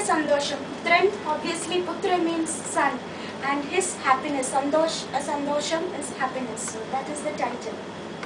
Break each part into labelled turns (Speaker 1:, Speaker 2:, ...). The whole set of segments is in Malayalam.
Speaker 1: സന്തോഷം പുത്രൻ obviously പുത്രൻ means son and his happiness Santhosh uh, സന്തോഷം is happiness so that is the title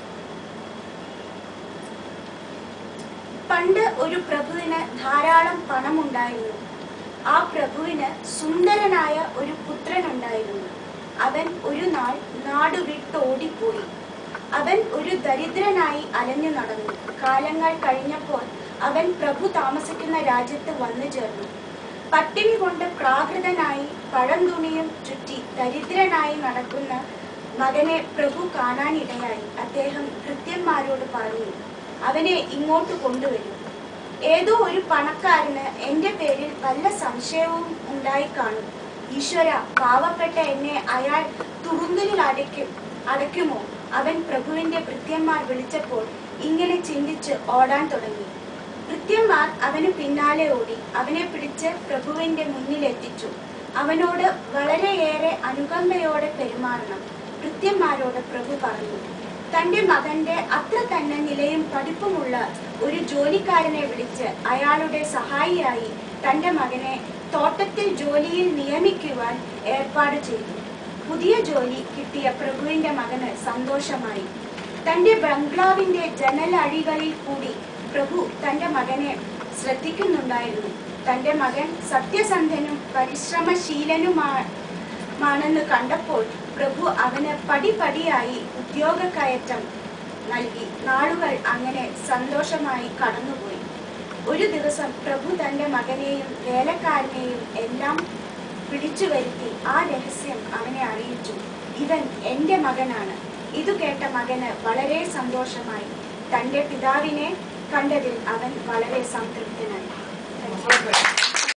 Speaker 1: പണ്ട് ഒരു പ്രഭുവിന് ധാരാളം പണമുണ്ടായിരുന്നു ആ പ്രഭുവിന് സുന്ദരനായ ഒരു പുത്രനുണ്ടായിരുന്നു അവൻ ഒരു നാൾ നാട് വിട്ടോടിപ്പോയി അവൻ ഒരു ദരിദ്രനായി അലഞ്ഞു നടന്നു കാലങ്ങൾ കഴിഞ്ഞപ്പോൾ അവൻ പ്രഭു താമസിക്കുന്ന രാജ്യത്ത് വന്നു ചേർന്നു പട്ടിണി കൊണ്ട് പ്രാകൃതനായി പഴംതുണിയും ചുറ്റി ദരിദ്രനായി നടക്കുന്ന മകനെ പ്രഭു കാണാനിടയായി അദ്ദേഹം കൃത്യന്മാരോട് പറഞ്ഞു അവനെ ഇങ്ങോട്ട് കൊണ്ടുവരും ഏതോ ഒരു പണക്കാരന് എന്റെ പേരിൽ വല്ല സംശയവും ഉണ്ടായി കാണും ഈശ്വര പാവപ്പെട്ട എന്നെ അയാൾ തുറുങ്കലിൽ അടയ്ക്കും അടയ്ക്കുമോ അവൻ പ്രഭുവിന്റെ ഭൃത്യന്മാർ വിളിച്ചപ്പോൾ ഇങ്ങനെ ചിന്തിച്ച് ഓടാൻ തുടങ്ങി ഭൃത്യന്മാർ അവന് പിന്നാലെ ഓടി അവനെ പിടിച്ച് പ്രഭുവിന്റെ മുന്നിൽ എത്തിച്ചു അവനോട് വളരെയേറെ അനുകമ്പയോടെ പെരുമാറണം ഭൃത്യന്മാരോട് പ്രഭു പറഞ്ഞു തന്റെ മകന്റെ അത്ര തന്നെ നിലയും പഠിപ്പുമുള്ള ഒരു ജോലിക്കാരനെ വിളിച്ച് അയാളുടെ സഹായിയായി തന്റെ മകനെ തോട്ടത്തിൽ ജോലിയിൽ നിയമിക്കുവാൻ ഏർപ്പാട് ചെയ്തു പുതിയ ജോലി കിട്ടിയ പ്രഭുവിന്റെ മകന് സന്തോഷമായി തന്റെ ബംഗ്ലാവിന്റെ ജനലഴികളിൽ കൂടി പ്രഭു തന്റെ മകനെ ശ്രദ്ധിക്കുന്നുണ്ടായിരുന്നു തന്റെ മകൻ സത്യസന്ധനും പരിശ്രമശീലനുമാണെന്ന് കണ്ടപ്പോൾ പ്രഭു അവന് പടിപടിയായി ഉദ്യോഗക്കയറ്റം നൽകി നാളുകൾ അങ്ങനെ സന്തോഷമായി കടന്നുപോയി ഒരു ദിവസം പ്രഭു തന്റെ മകനെയും വേലക്കാരനെയും എല്ലാം പിടിച്ചു വരുത്തി ആ രഹസ്യം അവനെ അറിയിച്ചു ഇവൻ എന്റെ മകനാണ് ഇതു കേട്ട മകന് വളരെ സന്തോഷമായി തന്റെ പിതാവിനെ കണ്ടതിൽ അവൻ വളരെ സംതൃപ്തനായി Thank you.